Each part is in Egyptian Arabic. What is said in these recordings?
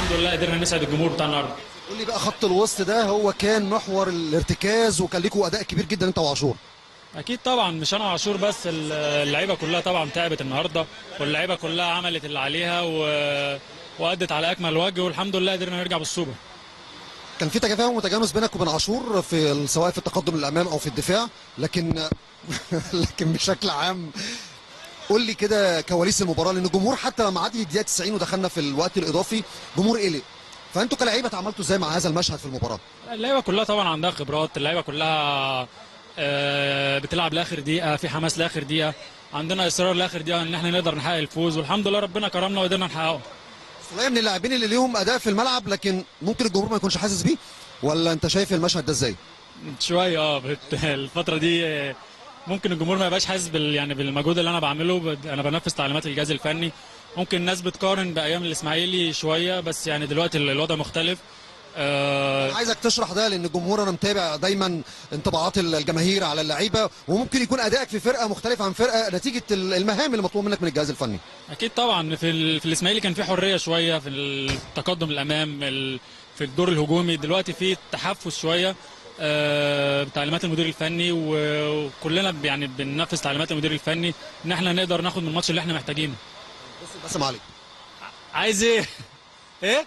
والحمد لله قدرنا نسعد الجمهور بتاع النهارده قول لي بقى خط الوسط ده هو كان محور الارتكاز وكان ليكوا اداء كبير جدا انت وعاشور اكيد طبعا مش انا وعاشور بس اللعيبه كلها طبعا تعبت النهارده واللعيبه كلها عملت اللي عليها و... وادت على اكمل وجه والحمد لله قدرنا نرجع بالسوبر كان في تفاهم وتجانس بينك وبين عاشور في سواء في التقدم للامام او في الدفاع لكن لكن بشكل عام قول لي كده كواليس المباراه لان الجمهور حتى لما عدت الدقيقه 90 ودخلنا في الوقت الاضافي جمهور قلق فانتوا كلاعيبه اتعاملتوا ازاي مع هذا المشهد في المباراه؟ اللعيبه كلها طبعا عندها خبرات اللعيبه كلها آه، بتلعب لاخر دقيقه في حماس لاخر دقيقه عندنا اصرار لاخر دقيقه ان احنا نقدر نحقق الفوز والحمد لله ربنا كرمنا وقدرنا نحققه سلية من اللاعبين اللي ليهم اداء في الملعب لكن ممكن الجمهور ما يكونش حاسس بيه ولا انت شايف المشهد ده ازاي؟ شويه اه بت- الفتره دي آه، ممكن الجمهور ما يبقاش حاسس بال يعني بالمجهود اللي انا بعمله بد- انا بنفذ تعليمات الجهاز الفني ممكن الناس بتقارن بايام الاسماعيلي شويه بس يعني دلوقتي ال- الوضع مختلف آه، عايزك تشرح ده لان الجمهور انا متابع دايما انطباعات الجماهير على اللعيبه وممكن يكون ادائك في فرقه مختلف عن فرقه نتيجه المهام اللي مطلوب منك من الجهاز الفني اكيد طبعا في ال... في الاسماعيلي كان في حريه شويه في التقدم الامام ال... في الدور الهجومي دلوقتي في تحفز شويه آه، بتعليمات المدير الفني و- وكلنا ب- يعني بننفذ تعليمات المدير الفني ان احنا نقدر ناخد من الماتش اللي احنا محتاجينه بس عليك عايز ايه ايه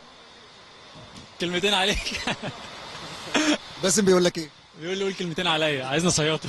كلمتين عليك باسم بيقول لك ايه بيقول لي قول كلمتين عليا عايزنا صياطه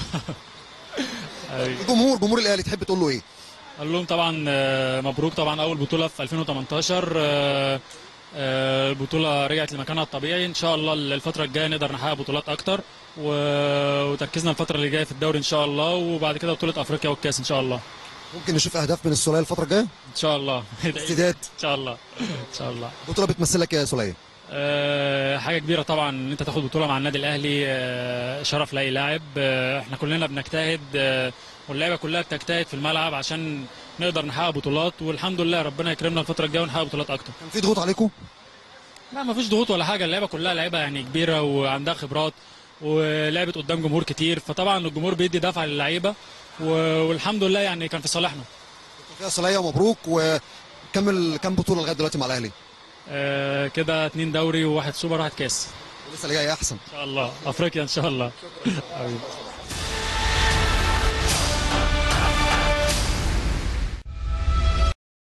أيوة. الجمهور جمهور الاهلي تحب تقول له ايه قال لهم طبعا آه، مبروك طبعا اول بطوله في 2018 آه، آه، البطوله رجعت لمكانها الطبيعي ان شاء الله الفتره الجايه نقدر نحقق بطولات اكتر و- وتركيزنا الفتره اللي جايه في الدوري ان شاء الله وبعد كده بطوله افريقيا والكاس ان شاء الله ممكن نشوف اهداف من السوليه الفتره الجايه ان شاء الله استعداد ان شاء الله ان شاء الله بطوله بتمثلك يا سوليه آه، حاجه كبيره طبعا ان انت تاخد بطوله مع النادي الاهلي آه، شرف لاي لاعب آه، احنا كلنا بنجتهد آه، واللعيبه كلها بتجتهد في الملعب عشان نقدر نحقق بطولات والحمد لله ربنا يكرمنا الفتره الجايه ونحقق بطولات اكتر كان في ضغوط عليكم لا ما فيش ضغوط ولا حاجه اللعيبه كلها لعيبه يعني كبيره وعندها خبرات ولعبت قدام جمهور كتير فطبعا الجمهور بيدي دفعه للعيبه و- والحمد لله يعني كان في صالحنا فيها سوليه ومبروك وكمل كم بطوله لغايه دلوقتي مع الاهلي آه، كده اتنين دوري وواحد سوبر وواحد كاس لسه اللي جاي احسن ان شاء الله افريقيا ان شاء الله حبيبي.